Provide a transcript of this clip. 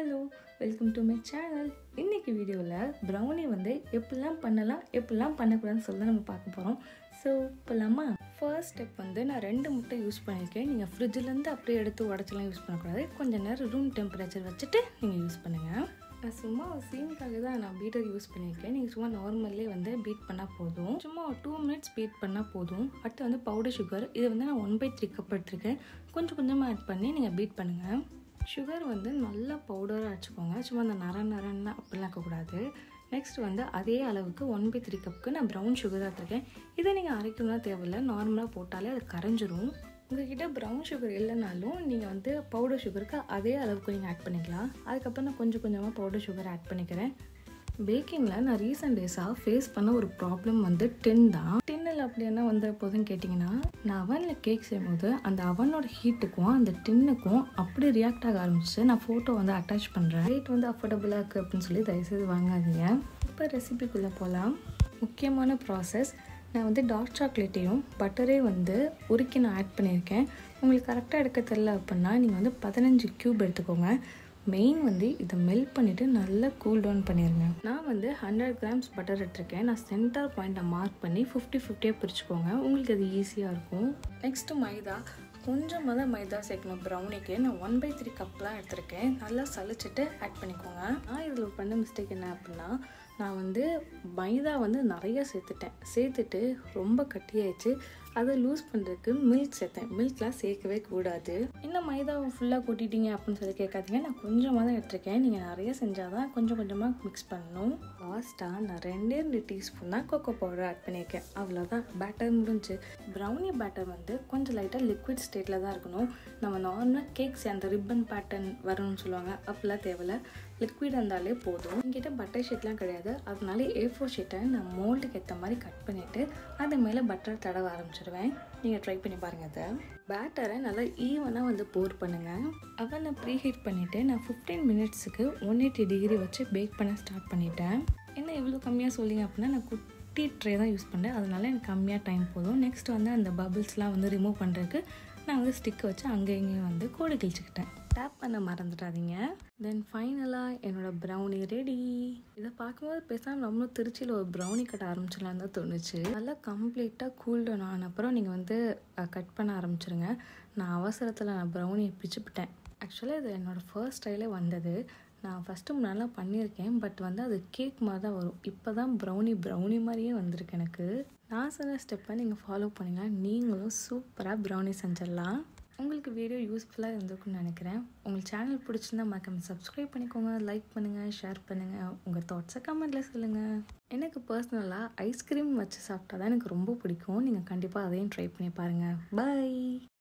hello welcome to my channel இன்னைக்கு வீடியோவில் brownie வந்து எப்படிலாம் பண்ணலாம் எப்படிலாம் பண்ணக்கூடாதுன்னு சொல்லி தான் நம்ம பார்க்க போகிறோம் ஸோ இப்போலாமா ஃபர்ஸ்ட் ஸ்டெப் வந்து நான் ரெண்டு முட்டை யூஸ் பண்ணியிருக்கேன் நீங்கள் ஃப்ரிட்ஜிலேருந்து அப்படியே எடுத்து உடச்சலாம் யூஸ் பண்ணக்கூடாது கொஞ்சம் நேரம் ரூம் டெம்பரேச்சர் வச்சுட்டு நீங்கள் யூஸ் பண்ணுங்கள் நான் சும்மா ஒரு சீனுக்காக தான் நான் பீட்டர் யூஸ் பண்ணியிருக்கேன் நீங்கள் சும்மா நார்மல்லே வந்து பீட் பண்ணால் போதும் சும்மா ஒரு டூ மினிட்ஸ் பீட் பண்ணால் போதும் அடுத்து வந்து பவுடர் சுகர் இது வந்து நான் ஒன் பை த்ரீ கப் எடுத்திருக்கேன் கொஞ்சம் கொஞ்சமாக ஆட் பண்ணி நீங்கள் பீட் பண்ணுங்கள் சுகர் வந்து நல்லா பவுடராக அடிச்சுக்கோங்க சும்மா அந்த நர நரன்னா அப்படிலாம் இருக்கக்கூடாது நெக்ஸ்ட் வந்து அதே அளவுக்கு ஒன் பை த்ரீ கப்புக்கு நான் ப்ரௌன் சுகர் எடுத்திருக்கேன் இதை நீங்கள் அரைக்கணும்னா தேவையில்லை நார்மலாக போட்டாலே அது கரைஞ்சிரும் உங்ககிட்ட ப்ரௌன் சுகர் இல்லைனாலும் நீங்கள் வந்து பவுடர் சுகருக்கு அதே அளவுக்கு நீங்கள் ஆட் பண்ணிக்கலாம் அதுக்கப்புறம் நான் கொஞ்சம் கொஞ்சமாக பவுடர் சுகர் ஆட் பண்ணிக்கிறேன் பேக்கிங்கில் நான் ரீசெண்ட் டேஸாக ஃபேஸ் பண்ண ஒரு ப்ராப்ளம் வந்து டின் தான் டின்னில் அப்படி என்ன வந்த போதுன்னு கேட்டிங்கன்னா நான் அவனில் கேக் செய்யும்போது அந்த அவனோட ஹீட்டுக்கும் அந்த டின்னுக்கும் அப்படி ரியாக்ட் ஆக ஆரம்பிச்சு நான் ஃபோட்டோ வந்து அட்டாச் பண்ணுறேன் ரேட் வந்து அஃபோர்டபுளாக இருக்குது அப்படின்னு சொல்லி தயவுசெய்து வாங்காதீங்க இப்போ ரெசிபிக்குள்ளே போகலாம் முக்கியமான ப்ராசஸ் நான் வந்து டார்க் சாக்லேட்டையும் பட்டரே வந்து உருக்கி நான் ஆட் பண்ணியிருக்கேன் உங்களுக்கு கரெக்டாக எடுக்க தெரில அப்படின்னா நீங்கள் வந்து பதினஞ்சு க்யூப் எடுத்துக்கோங்க மெயின் வந்து இதை மெல்ட் பண்ணிவிட்டு நல்லா கூல் டவுன் பண்ணிடுங்க நான் வந்து ஹண்ட்ரட் கிராம்ஸ் பட்டர் எடுத்திருக்கேன் நான் சென்டர் பாயிண்ட்டை மார்க் பண்ணி ஃபிஃப்டி ஃபிஃப்டியாக பிரிச்சுக்கோங்க உங்களுக்கு அது ஈஸியாக இருக்கும் நெக்ஸ்ட்டு மைதா கொஞ்சமாக தான் மைதா சேர்க்கணும் ப்ரௌனிக்கு நான் ஒன் பை த்ரீ கப்லாம் எடுத்திருக்கேன் நல்லா சளிச்சிட்டு ஆட் பண்ணிக்கோங்க நான் இதில் பண்ண மிஸ்டேக் என்ன அப்படின்னா நான் வந்து மைதா வந்து நிறைய சேர்த்துட்டேன் சேர்த்துட்டு ரொம்ப கட்டியாயிடுச்சு அதை லூஸ் பண்ணுறதுக்கு மில்க் சேர்த்தேன் மில்க்லாம் சேர்க்கவே கூடாது இன்னும் மைதாவை ஃபுல்லாக கொட்டிட்டீங்க அப்படின்னு சொல்லி கேட்காதீங்க நான் கொஞ்சமாக தான் எடுத்திருக்கேன் நீங்கள் நிறைய செஞ்சால் தான் கொஞ்சம் கொஞ்சமாக மிக்ஸ் பண்ணணும் லாஸ்ட்டாக நான் ரெண்டே ரெண்டு டீஸ்பூன் தான் கொக்கோ பவுடர் ஆட் பண்ணியிருக்கேன் அவ்வளோதான் பேட்டர் முடிஞ்சு ப்ரௌனி பேட்டர் வந்து கொஞ்சம் லைட்டாக லிக்விட் ஸ்டேட்டில் தான் இருக்கணும் நம்ம நார்மலாக கேக்ஸ் அந்த ரிப்பன் பேட்டர்ன் வரணும்னு சொல்லுவாங்க அப்படிலாம் தேவையில்ல லிக்விட் இருந்தாலே போதும் என்கிட்ட பட்டர் ஷீட்லாம் கிடையாது அதனால ஏ ஃபோர் ஷீட்டை நான் மோல்டுக்கு ஏற்ற மாதிரி கட் பண்ணிவிட்டு அது மேலே பட்டர் தடவ ஆரம்பிச்சிடுவேன் நீங்கள் ட்ரை பண்ணி பாருங்கள் அதை பேட்டரை நல்லா ஈவனாக வந்து போர் பண்ணுங்கள் அவனை ப்ரீ ஹீட் பண்ணிவிட்டு நான் ஃபிஃப்டீன் மினிட்ஸுக்கு ஒன் எயிட்டி டிகிரி வச்சு பேக் பண்ண ஸ்டார்ட் பண்ணிட்டேன் என்ன இவ்வளோ கம்மியாக சொல்லிங்க அப்படின்னா நான் குட்டி ட்ரே தான் யூஸ் பண்ணேன் அதனால எனக்கு கம்மியாக டைம் போதும் நெக்ஸ்ட் வந்து அந்த பபிள்ஸ்லாம் வந்து ரிமூவ் பண்ணுறதுக்கு நான் வந்து ஸ்டிக்கை வச்சு அங்கே இங்கேயும் வந்து கோடு கிழிச்சிக்கிட்டேன் டேப் பண்ண மறந்துடாதீங்க தென் ஃபைனலாக என்னோடய ப்ரௌனி ரெடி இதை பார்க்கும்போது பேசாமல் நம்மளும் திருச்சியில் ஒரு ப்ரௌனி கட்ட ஆரம்பிச்சிடலாம் தான் தோணுச்சு நல்லா கம்ப்ளீட்டாக கூல் டவுன் ஆன அப்புறம் நீங்கள் வந்து கட் பண்ண ஆரம்பிச்சிருங்க நான் அவசரத்தில் நான் ப்ரௌனியை பிச்சுப்பிட்டேன் ஆக்சுவலாக இது என்னோடய ஃபர்ஸ்ட் ஸ்டைலே வந்தது நான் ஃபஸ்ட்டு முன்னாடிலாம் பண்ணியிருக்கேன் பட் வந்து அது கேக் மாதிரி தான் வரும் இப்போ தான் ப்ரௌனி ப்ரௌனி மாதிரியே வந்திருக்கு எனக்கு நான் சொன்ன ஸ்டெப்பை நீங்கள் ஃபாலோ பண்ணிங்கன்னா நீங்களும் சூப்பராக ப்ரௌனி செஞ்சிடலாம் உங்களுக்கு வீடியோ யூஸ்ஃபுல்லாக இருந்திருக்குன்னு நினைக்கிறேன் உங்களுக்கு சேனல் பிடிச்சிருந்தா மறக்காம சப்ஸ்கிரைப் பண்ணிக்கோங்க லைக் பண்ணுங்கள் ஷேர் பண்ணுங்கள் உங்கள் தாட்ஸை கமெண்ட்டில் சொல்லுங்கள் எனக்கு பர்சனலாக ஐஸ்கிரீம் வச்சு சாப்பிட்டா தான் எனக்கு ரொம்ப பிடிக்கும் நீங்கள் கண்டிப்பாக அதையும் ட்ரை பண்ணி பாருங்கள் பாய்